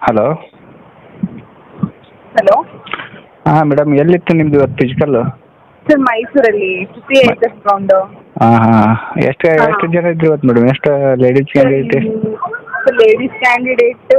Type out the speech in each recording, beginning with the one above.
Hello hello ಹಾಂ madam ಎಲ್ಲಿತ್ತು ನಿಮ್ದು ಇವತ್ತು ಫಿಸಿಕಲ್ಲು ಸರ್ ಮೈಸೂರಲ್ಲಿ ಫಿಫ್ಟಿ ಏಕರ್ಸ್ ಗ್ರೌಂಡು ಹಾಂ ಹಾಂ ಎಷ್ಟು ಹಾ. ಎಷ್ಟು ಜನ ಇದ್ರಿ ಇವತ್ತು ಮೇಡಮ್ ಎಷ್ಟು ladies candidate ladies candidate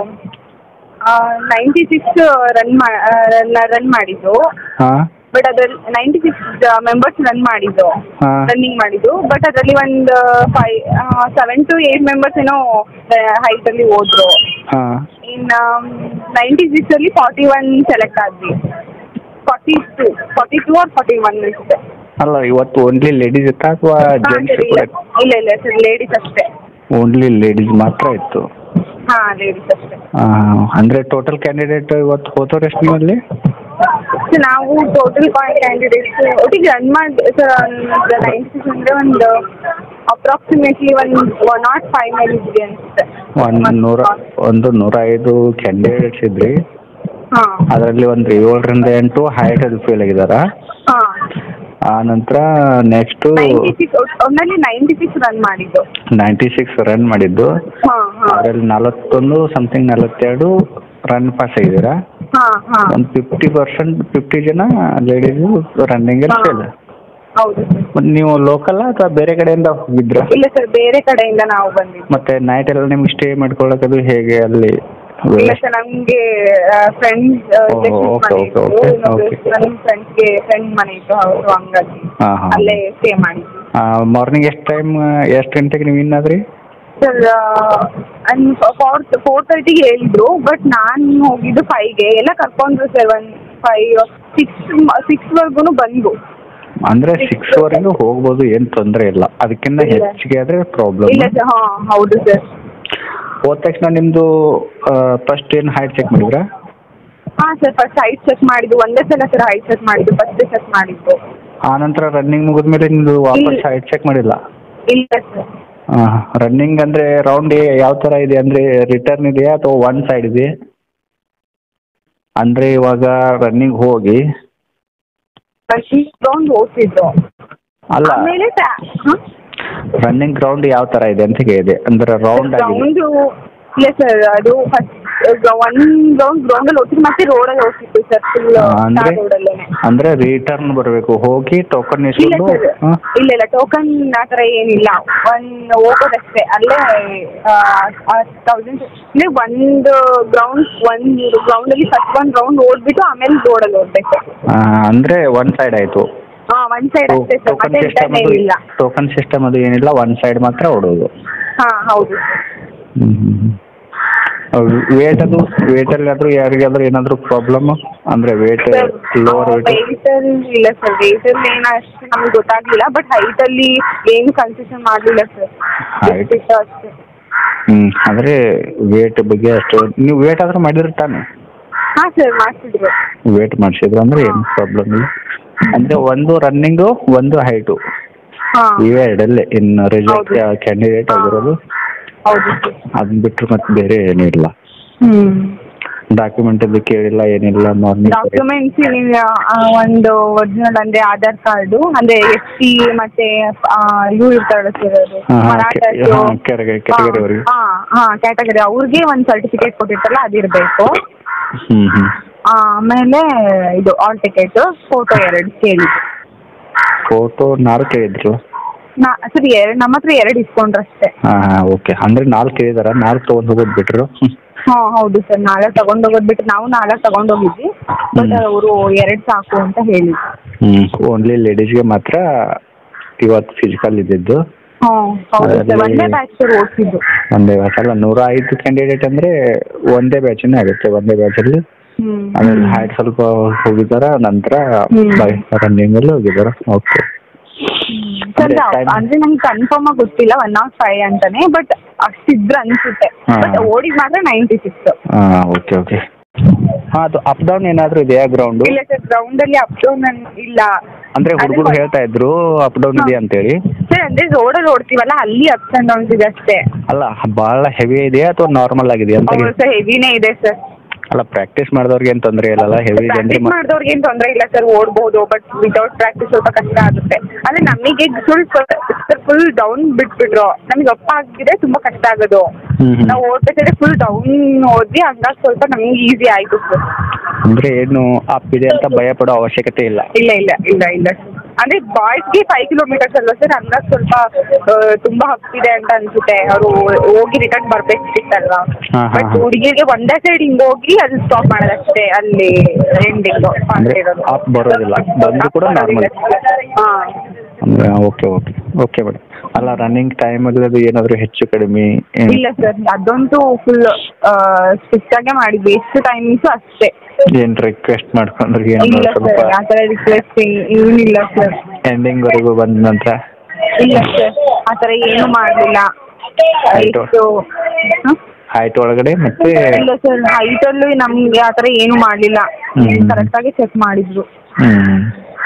ninety six run ಮಾ ರನ್ ಮಾಡಿದ್ದು ಹಾಂ ಬಟ್ ಅದ್ರಲ್ಲಿ ನೈಂಟಿ ಸಿಕ್ಸ್ ಮೆಂಬರ್ಸ್ ರನ್ ಮಾಡಿದ್ದು ಹಾ. ರನ್ನಿಂಗ್ ಮಾಡಿದ್ದು ಬಟ್ ಅದರಲ್ಲಿ ಒಂದು five seven to eight members ಏನೋ ಹೈಟಲ್ಲಿ ಹೋದ್ರು ಹಾಂ ಇನ್ನು ನೈಂಟಿ ಸಿಕ್ಸಲ್ಲಿ ಫಾರ್ಟಿ ಒನ್ ಸೆಲೆಕ್ಟ್ ಆದ್ವಿ forty two forty two or forty one ಇರುತ್ತೆ ಅಲ್ಲ ಇವತ್ತು ಓನ್ಲಿ ಲೇಡೀಸ್ ಇತ್ತಾ ಅಥವಾ ಹಾ, ಜೆಂಟ್ಸ್ ಸರಿ, ಕೂಡ ಇಲ್ಲ ಇಲ್ಲ ಸರ್ ಲೇಡೀಸ್ ಅಷ್ಟೇ ಓನ್ಲಿ ಲೇಡೀಸ್ ಮಾತ್ರ ಇತ್ತು ಹಾಂ ಲೇಡೀಸ್ ಅಷ್ಟೇ ಹಾಂ ಅಂದರೆ ಟೋಟಲ್ ಕ್ಯಾಂಡಿಡೇಟ್ ಇವತ್ತು ಹೋದವ್ರು ಎಷ್ಟು ನೀವು ಅಲ್ಲಿ ಸೊ ನಾವು ಟೋಟಲ್ ಕ್ಯಾಂಡಿಡೇಟ್ಸ್ ಒಟ್ಟಿಗೆ ರನ್ ಮಾಡಿ ಸರ್ ನೈಂಟಿ ಸಿಕ್ಸ್ ಅಂದರೆ ಒಂದು ಅಪ್ರಾಕ್ಸಿಮೇಟ್ಲಿ ಒಂದು ಒನ್ ನಾಟ್ ಫೈವ್ ಮೇಲೆ ಇದ್ವಿ ಅನಿಸುತ್ತೆ ಒಂದು ನೂರ ಒಂದು ನೂರ ಐದು ಕ್ಯಾಂಡಿಡೇಟ್ಸ್ ಇದ್ರಿ ಹಾಂ ಅದರಲ್ಲಿ ಒಂದು ಏಳರಿಂದ ಎಂಟು ಹೈಟ್ ಅದು ಫೇಲ್ ಆಗಿದಾರಾ ಹಾಂ ಆ ನಂತರ ನೆಕ್ಸ್ಟು ನೈಂಟಿ ಸಿಕ್ಸ್ ಒನ್ನಲ್ಲಿ ನೈಂಟಿ ಸಿಕ್ಸ್ ರನ್ ಮಾಡಿದ್ದು ನೈಂಟಿ ಸಿಕ್ಸ್ ರನ್ ಮಾಡಿದ್ದು ಹಾಂ ಹಾಂ ಅದರಲ್ಲಿ ನಲವತ್ತೊಂದು ಸಮಥಿಂಗ್ ನಲವತ್ತೆರಡು ರನ್ ಪಾಸ್ ಆಗಿದ್ದೀರಾ ಹಾಂ ಹಾಂ ಒಂದು ಫಿಫ್ಟಿ ಪರ್ಸೆಂಟ್ ಫಿಫ್ಟಿ ಜನ ಲೇಡೀಸು ರನ್ನಿಂಗಲ್ಲಿ ಹಾ. ಫೇಲ್ ಹೌದು ಸರ್ ನೀವು ಲೋಕಲ್ಲ ಅಥವಾ ಬೇರೆ ಕಡೆಯಿಂದ ಹೋಗಿದ್ರಾ ಇಲ್ಲ ಸರ್ ಬೇರೆ ಕಡೆಯಿಂದ ನಾವು ಬಂದಿದ್ದು ಮತ್ತೆ ನೈಟ್ ಎಲ್ಲ ನಿಮ್ಗೆ ಸ್ಟೇ ಮಾಡ್ಕೊಳ್ಳೋಕದು ಹೇಗೆ ಅಲ್ಲಿ ಇಲ್ಲ ಸರ್ ನಮಗೆ ಫ್ರೆಂಡ್ಸ್ ಓಹೋ, okay, okay, okay, okay. ನನ್ನ ಫ್ರೆಂಡ್ಸ್ಗೆ ಫ್ರೆಂಡ್ ಮನೆ ಇತ್ತು ಹೌದು ಹಂಗಾಗಿ ಹಾಂ ಹಾಂ ಅಲ್ಲೇ ಸ್ಟೇ ಮಾಡಿದ್ವಿ ಮಾರ್ನಿಂಗ್ ಎಷ್ಟು ಟೈಮ್ ಎಷ್ಟು ಗಂಟೆಗೆ ನೀವು ಇನ್ ಆದ್ರಿ ಸರ್ ಫೋರ್ ಫೋರ್ ತರ್ಟಿಗೆ ಹೇಳಿದ್ರು ಬಟ್ ನಾನು ಹೋಗಿದ್ದು ಫೈವ್ಗೆ ಎಲ್ಲ ಕರ್ಕೊಂಡ್ರು ಸರ್ ಒನ್ ಫೈವ್ ಸಿಕ್ಸ್ ಸಿಕ್ಸ್ವರೆಗೂ ಬಂದು ಅಂದ್ರೆ ಸಿಕ್ಸ್ ವರೆಗೂ ಹೋಗ್ಬೋದು ಏನು ತೊಂದರೆ ಇಲ್ಲ ಅದಕ್ಕಿಂತ ಇಲ್ಲ. ಹೆಚ್ಚಿಗೆ ಆದ್ರೆ ಪ್ರಾಬ್ಲಮ್ ಇಲ್ಲ ಸರ್ ಹಾಂ ಹೌದು ಸರ್ ಹೋದ ತಕ್ಷಣ ನಿಮ್ದು ಫಸ್ಟ್ ಏನು ಹೈಟ್ ಚೆಕ್ ಮಾಡಿದ್ರಾ ಹಾಂ ಸರ್ ಫಸ್ಟ್ ಹೈಟ್ ಚೆಕ್ ಮಾಡಿದ್ದು ಒಂದೇ ಸಲ ಸರ್ ಹೈಟ್ ಚೆಕ್ ಮಾಡಿದ್ದು ಫಸ್ಟ್ ಚೆಕ್ ಮಾಡಿದ್ದು ಆ ನಂತರ ರನ್ನಿಂಗ್ ಮುಗಿದ್ಮೇಲೆ ನಿಮ್ದು ವಾಪಸ್ ಇಲ್ಲ. ಹೈಟ್ ಚೆಕ್ ಮಾಡಿಲ್ಲ ಇಲ್ಲ ಸರ್ ರನ್ನಿಂಗ್ ಅಂದ್ರೆ ರೌಂಡ್ ಯಾವ ತರ ಇದೆ ಅಂದ್ರೆ ರಿಟರ್ನ್ ಇದೆಯಾ ಅಥವಾ ಒನ್ ಸೈಡ್ ಇದೆ ಅಂದ್ರೆ ಇವಾಗ ರನ್ನಿಂಗ್ ಹೋಗಿ ರೌಂಡ್ ಓಡಿಸಿದ್ದು ಅಲ್ಲ ಆಮೇಲೆ ಹಾಂ ರನ್ನಿಂಗ್ ಗ್ರೌಂಡ್ ಯಾವ ತರ ಇದೆ ಅಂತ ಕೇಳಿದೆ ಅಂದ್ರೆ ರೌಂಡ್ ಆಗಿದೆ ಗ್ರೌಂಡು ಇಲ್ಲ ಸರ್ ಅದು ಫಸ್ಟ್ ಒನ್ ರೌಂಡ್ ಗ್ರೌಂಡಲ್ಲಿ ಓಡಿಸಿ ಮತ್ತೆ ರೋಡಲ್ಲಿ ಓಡಿಸಿತ್ತು ಸರ್ ಫುಲ್ ಆ, ಅಂದ್ರೆ ರೋಡಲ್ಲೇನೆ ಅಂದ್ರೆ ರಿಟರ್ನ್ ಬರಬೇಕು ಹೋಗಿ ಟೋಕನ್ ಇಲ್ಲ ಇಸ್ಕೊಂಡು ಸರ್ ಹಾ? ಇಲ್ಲ ಇಲ್ಲ ಟೋಕನ್ ಆ ಥರ ಏನಿಲ್ಲ ಒನ್ ಹೋಗೋದಷ್ಟೇ ಅಲ್ಲೇ ತೌಸಂಡ್ ಅಂದರೆ ಒಂದು ಗ್ರೌಂಡ್ ಒಂದು ಗ್ರೌಂಡಲ್ಲಿ ಫಸ್ಟ್ ಒಂದು ರೌಂಡ್ ಓಡ್ಬಿಟ್ಟು ಆಮೇಲೆ ರೋಡಲ್ಲಿ ಓಡಬೇಕು ಆ, ಅಂದ್ರೆ ಒನ್ ಸೈಡ್ ಆಯ್ತು ಹಾಂ ಒನ್ ಸೈಡ್ ಅಷ್ಟೇ ಸರ್ ಟೋಕನ್ ಮತ್ತೆ ಸಿಸ್ಟಮ್ ರಿಟರ್ನ್ ಅದು ಏನಿಲ್ಲ ಟೋಕನ್ ಸಿಸ್ಟಮ್ ಅದು ಏನಿಲ್ಲ ಒನ್ ಸೈಡ್ ಮಾತ್ರ ಓಡೋದು ಹಾಂ ಹೌದು ವೇಟ್ ಅದು ವೇಟ್ ಅಲ್ಲಿ ಆದ್ರೂ ಯಾರಿಗಾದ್ರೂ ಏನಾದ್ರು ಪ್ರಾಬ್ಲಮ್ ಅಂದ್ರೆ ವೇಟ್ ಲೋವರ್ ವೇಟ್ ವೆಯ್ಟಲ್ಲಿ ಇಲ್ಲ ಸರ್ ವೆಯ್ಟಲ್ಲಿ ಏನು ಅಷ್ಟು ನಮ್ಗೆ ಗೊತ್ತಾಗಲಿಲ್ಲ ಬಟ್ ಹೈಟಲ್ಲಿ ಏನು ಕನ್ಸೆಷನ್ ಮಾಡಲಿಲ್ಲ ಸರ್ Height. ಅಷ್ಟೇ ಹ್ಮ್ ಅಂದ್ರೆ ವೇಟ್ ಬಗ್ಗೆ ಅಷ್ಟು ನೀವು ವೇಟ್ ಆದ್ರೂ ಮಾಡಿದ್ರೆ ತಾನೆ ಹಾಂ ಸರ್ ಮಾಡ್ತಿದ್ರು ವೇಟ್ ಮಾಡಿಸಿದ್ರು ಅಂದ್ರೆ ಏನು ಪ್ರಾಬ್ಲಮ್ ಇಲ್ಲ ಅಂದ್ರೆ ಒಂದು ರನ್ನಿಂಗು ಒಂದು ಹೈಟು ಹಾಂ ಇವೆ ಎರಡಲ್ಲೇ ಇನ್ನು ರಿಸಲ್ಟ್ ಹೌದು. ಕ್ಯಾಂಡಿಡೇಟ್ ಹಾ. ಆಗಿರೋದು ಹೌದು ಸರ್ ಅದನ್ನ ಬಿಟ್ಟರೆ ಮತ್ತೆ ಬೇರೆ ಏನಿಲ್ಲ ಹ್ಞೂ ಡಾಕ್ಯುಮೆಂಟ್ ಅದು ಕೇಳಿಲ್ಲ ಏನಿಲ್ಲ ಮಾರ್ನಿಂಗ್ ಡಾಕ್ಯುಮೆಂಟ್ಸ್ ಒಂದು ಒರಿಜಿನಲ್ ಅಂದ್ರೆ ಆಧಾರ್ ಕಾರ್ಡು ಅಂದ್ರೆ ಎಸ್ ಟಿ ಮತ್ತೆ ಆ, ಇವು ಇರ್ತಾರಲ್ಲ ಸರ್ ಅದು ಹಾ, ಹಾ, ಮರಾಠ ಕೆ- ಹಾ, category- category ಅವ್ರಿಗೆ. ಹಾ ಹಾ ಕ್ಯಾಟಗರಿ ಅವ್ರಿಗೆ ಒಂದು ಸರ್ಟಿಫಿಕೇಟ್ ಕೊಟ್ಟಿರ್ತಾರಲ್ಲ ಅದಿರಬೇಕು ಹ್ಮ್ ಹ್ಮ್ ಆಮೇಲೆ ಇದು ಆಲ್ ಟಿಕೆಟ್ ಫೋಟೋ ಎರಡು ಕೇಳಿ ಫೋಟೋ ನಾಲ್ಕು ಕೇಳಿದ್ರಲ್ಲ ನಾ ಸರಿ ಎರಡು ನಮ್ಮ ಹತ್ರ ಎರಡು ಇಸ್ಕೊಂಡ್ರು ಅಷ್ಟೇ ಹಾಂ ಹಾಂ ಓಕೆ ಅಂದ್ರೆ ನಾಲ್ಕು ಕೇಳಿದಾರ ನಾಲ್ಕು ತೊಗೊಂಡು ಹೋಗೋದು ಬಿಟ್ರು ಹಾಂ ಹೌದು ಸರ್ ನಾಲ್ಕು ತಗೊಂಡೋಗೋದು ಬಿಟ್ಟು ನಾವು ನಾಲ್ಕು ತಗೊಂಡೋಗಿದ್ವಿ ಬಟ್ ಹ್ಮ್. ಅವರು ಎರಡು ಸಾಕು ಅಂತ ಹೇಳಿದ್ರು ಹ್ಞೂ ಓನ್ಲಿ ಲೇಡೀಸ್ಗೆ ಮಾತ್ರ ಇವತ್ತು ಫಿಸಿಕಲ್ ಇದ್ದಿದ್ದು ಹಾಂ ಹೌದು ಸರ್ ಅದ್ರಲ್ಲಿ- ಒಂದೇ ಬ್ಯಾಚ್ ಸರ್ ಓಡಿಸಿದ್ದು ಒಂದೇ ಬ್ಯಾಚ್ ಅಲ್ಲ ನೂರ ಐದು ಕ್ಯಾಂಡಿಡೇಟ್ ಅಂದರೆ ಒಂದೇ ಬ್ಯಾಚನ್ನೇ ಆಗುತ್ತೆ ಒಂದೇ ಬ್ಯಾಚಲ್ಲಿ ಹ್ಞೂ ಆಮೇಲೆ ಹೈಟ್ ಸ್ವಲ್ಪ ಹೋಗಿದಾರ ನಂತರ ಹ್ಮ್. ರನ್ನಿಂಗಲ್ಲಿ ಹೋಗಿದಾರ ಓಕೆ ಸರ್ ಅಂದ್ರೆ time- ಅಂದ್ರೆ ನಂಗೆ ಕನ್ಫರ್ಮ್ ಆಗಿ ಗೊತ್ತಿಲ್ಲ ಒನ್ ನಾಟ್ ಫೈವ್ ಅಂತಾನೆ ಬಟ್ ಅಷ್ಟಿದ್ರ ಅನ್ಸುತ್ತೆ ಹಾ. ಬಟ್ ಓಡಿದ್ ಮಾತ್ರ ನೈಂಟಿ ಸಿಕ್ಸ್ ಹಾಂ ಓಕೆ ಓಕೆ ಹಾಂ ಅದು ಅಪ್ ಡೌನ್ ಏನಾದರೂ ಇದೆಯಾ ಗ್ರೌಂಡು ಇಲ್ಲ ಸರ್ ಗ್ರೌಂಡ್ ಅಲ್ಲಿ ಅಪ್ ಡೌನ್ ಇಲ್ಲ ಅಂದರೆ ಹುಡುಗರು ಹೇಳ್ತಾ ಇದ್ರು ಅಪ್ ಡೌನ್ ಇದೆ ಅಂತೇಳಿ ಸರ್ ಅಂದ್ರೆ ರೋಡಲ್ಲಿ ಓಡ್ತೀವಲ್ಲ ಅಲ್ಲಿ ಅಪ್ಸ್ ಅಂಡ್ ಡೌನ್ಸ್ ಇದೆ ಅಷ್ಟೇ ಅಲ್ಲ ಭಾಳ ಹೆವಿ ಇದೆಯಾ ಅಥವಾ ನಾರ್ಮಲ್ ಆಗಿದೆ ಅಂತ ಸರ್ ಹೆವಿನೇ ಇದೆ ಸರ್ ಅಲ್ಲ ಪ್ರಾಕ್ಟೀಸ್ ಮಾಡಿದವ್ರಿಗೆ ಏನು ತೊಂದರೆ ಇಲ್ಲಲ್ಲ ಹೆವಿ ಜನರಿ ಪ್ರಾಕ್ಟೀಸ್ ಮಾಡಿದವ್ರಿಗೆ ಏನು ತೊಂದರೆ ಇಲ್ಲ ಸರ್ ಓಡ್ಬೋದು ಬಟ್ ವಿತೌಟ್ ಪ್ರಾಕ್ಟೀಸ್ ಸ್ವಲ್ಪ ಕಷ್ಟ ಆಗುತ್ತೆ ಅಂದ್ರೆ ನಮಗೆ ಸ್ವಲ್ಪ ಫುಲ್ ಡೌನ್ ಬಿಟ್ಬಿಟ್ರು ನಮಗೆ ಅಪ್ಪ ಆಗಿದೆ ತುಂಬಾ ಕಷ್ಟ ಆಗೋದು ಹ್ಮ್ ಹ್ಮ್. ನಾವು ಓಡ್ಬೇಕಾದ್ರೆ ಫುಲ್ ಡೌನ್ ಹೋದ್ವಿ ಹಂಗಾಗಿ ಸ್ವಲ್ಪ ನಮ್ಗೆ ಈಸಿ ಆಯ್ತು ಸರ್ ಅಂದ್ರೆ ಏನು ಅಪ್ ಇದೆ ಅಂತ ಭಯ ಪಡೋ ಅವಶ್ಯಕತೆ ಇಲ್ಲ ಇಲ್ಲ ಇಲ್ಲ ಇಲ್ಲ ಇಲ್ಲ ಸರ್ ಅಂದ್ರೆ ಬಾಯ್ಸ್ಗೆ ಫೈವ್ ಕಿಲೋಮೀಟರ್ಸ್ ಅಲ್ವಾ ಸರ್ ಹಂಗಾಗಿ ಸ್ವಲ್ಪ ಆ, ತುಂಬಾ ಹಪ್ಪಿದೆ ಅಂತ ಅನ್ಸುತ್ತೆ ಅವರು ಹೋಗಿ ರಿಟರ್ನ್ ಬರ್ಬೇಕಿತ್ತಲ್ವಾ ಹಾ, ಹಾ, ಬಟ್ ಹಾ. ಹುಡುಗಿರಿಗೆ ಒಂದೇ ಸೈಡ್ ಹಿಂಗ್ ಹೋಗಿ ಅದು ಸ್ಟಾಪ್ ಮಾಡೋದಷ್ಟೇ ಅಲ್ಲಿ ಎಂಡಿಂಗ್ ಅಂದ್ರೆ up ಬರೋದಿಲ್ಲ. ಬಂದ್ರು ಕೂಡ normal. ಹಾಂ ಅಂದ್ರೆ ಓಕೆ ಓಕೆ ಓಕೆ ಮೇಡಮ್ ಅಲ್ಲ ರನ್ನಿಂಗ್ ಟೈಮಲ್ಲಿ ಅದು ಏನಾದರೂ ಹೆಚ್ಚು ಕಡಿಮೆ ಏನ್- ಇಲ್ಲ ಸರ್ ಅದಂತೂ ಫುಲ್ ಸ್ಟ್ರಿಕ್ಟ್ ಆಗೇ ಮಾಡಿದ್ವಿ ಎಷ್ಟು ಟೈಮಿಂಗ್ಸು ಅಷ್ಟೇ ಏನ್ ರಿಕ್ವೆಸ್ಟ್ ಮಾಡ್ಕೊಂಡ್ರಿ ಏನು ಇಲ್ಲ ಸ್ವಲ್ಪ ಸರ್ ಆ ಥರ ರಿಕ್ವೆಸ್ಟ್ ಏನಿಲ್ಲ ಸರ್ ಎಂಡಿಂಗ್ ವರೆಗೂ ಬಂದ ನಂತರ ಇಲ್ಲ ಸರ್ ಆ ಥರ ಏನು ಮಾಡಲಿಲ್ಲ ಆಯ್ತು. ಎಷ್ಟು ಹ? ಹೈಟ್ ಒಳಗಡೆ ಮತ್ತೆ ಇಲ್ಲ ಸರ್ ಹೈಟಲ್ಲೂ ನಮ್ಗೆ ಆ ಥರ ಏನು ಮಾಡಲಿಲ್ಲ ಹ್ಮ್. ಕರೆಕ್ಟಾಗಿ ಚೆಕ್ ಮಾಡಿದ್ರು ಹ್ಮ್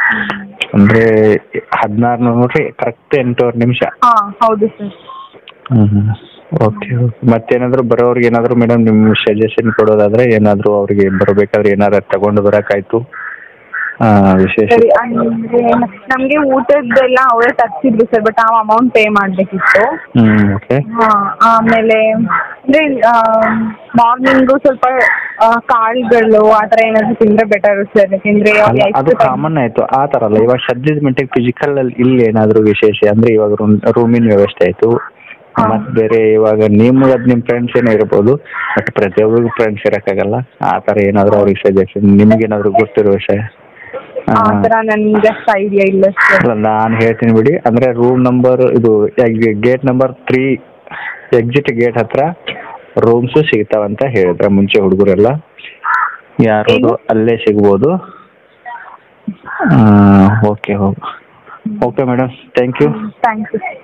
ಅಂದ್ರೆ ಹದಿನಾರು ನೋಡ್ರಿ ಕರೆಕ್ಟ್ ಎಂಟೂವರೆ ನಿಮಿಷ ಹಾಂ ಹೌದು ಸರ್ ಹ್ಮ್ ಹ್ಮ್ ಓಕೆ ಮತ್ತೇನಾದ್ರು ಬರೋರ್ಗೆ ಏನಾದ್ರು ಮೇಡಮ್ ನಿಮ್ಮ ಸಜೆಷನ್ ಕೊಡೋದಾದ್ರೆ ಏನಾದ್ರು ಅವ್ರಿಗೆ ಬರಬೇಕಾದ್ರೆ ಏನಾರ ತಗೊಂಡು ಬರೋಕ್ಕಾಯ್ತು ಆ, ವಿಶೇಷ ಸರಿ ಅಂದರೆ ನಮಗೆ ಊಟದ್ದೆಲ್ಲ ಅವರೇ ತರಿಸಿದ್ರು ಸರ್ ಬಟ್ ನಾವು ಅಮೌಂಟ್ ಪೇ ಮಾಡಬೇಕಿತ್ತು ಹ್ಮ್ ಓಕೆ ಹಾಂ ಆಮೇಲೆ ಅಂದರೆ ಮಾರ್ನಿಂಗು ಸ್ವಲ್ಪ ಆ, ಕಾಳುಗಳು ಆ ಥರ ಏನಾದರೂ ತಿಂದರೆ ಬೆಟರು ಸರ್ ಯಾಕೆಂದರೆ ಅಲ್ಲ ಅದು ಕಾಮನ್ ಆಯ್ತು ಆ ತರ ಅಲ್ಲ ಇವಾಗ ಸದ್ಯದ ಮಟ್ಟಿಗೆ ಫಿಸಿಕಲ್ ಅಲ್ಲಿ ಇಲ್ಲಿ ಏನಾದ್ರು ವಿಶೇಷ ಅಂದ್ರೆ ಇವಾಗ ರೂಮಿನ ವ್ಯವಸ್ಥೆ ಆಯ್ತು ಹಾ. ಮತ್ ಬೇರೆ ಇವಾಗ ನಿಮ್ಗೆ ಅದ್ ನಿಮ್ ಫ್ರೆಂಡ್ಸ್ ಏನೋ ಇರ್ಬೋದು ಬಟ್ ಪ್ರತಿಯೊಬ್ಬರಿಗೂ ಫ್ರೆಂಡ್ಸ್ ಇರಕ್ಕಾಗಲ್ಲ ಆ ತರ ಏನಾದ್ರು ಅವ್ರಿಗೆ ಸಜೆಷನ್ ನಿಮ್ಗೆ ಏನಾದ್ರು ಗೊತ್ತಿರೋ ವಿಷಯ ಆ, ಆ ಥರ ನನಗೆ ಅಷ್ಟು ಐಡಿಯಾ ಇಲ್ಲ ಸರ್ ಅಲ್ಲ ನಾನು ಹೇಳ್ತೀನಿ ಬಿಡಿ ಅಂದ್ರೆ ರೂಮ್ ನಂಬರ್ ಇದು gate number three exit gate ಹತ್ರ ರೂಮ್ಸು ಸಿಗ್ತಾವಂತ ಹೇಳಿದ್ರೆ ಮುಂಚೆ ಹುಡುಗರೆಲ್ಲ ಯಾರು ಏನು? ಅಲ್ಲೇ ಸಿಗ್ಬೋದು okay okay madam thank you thank you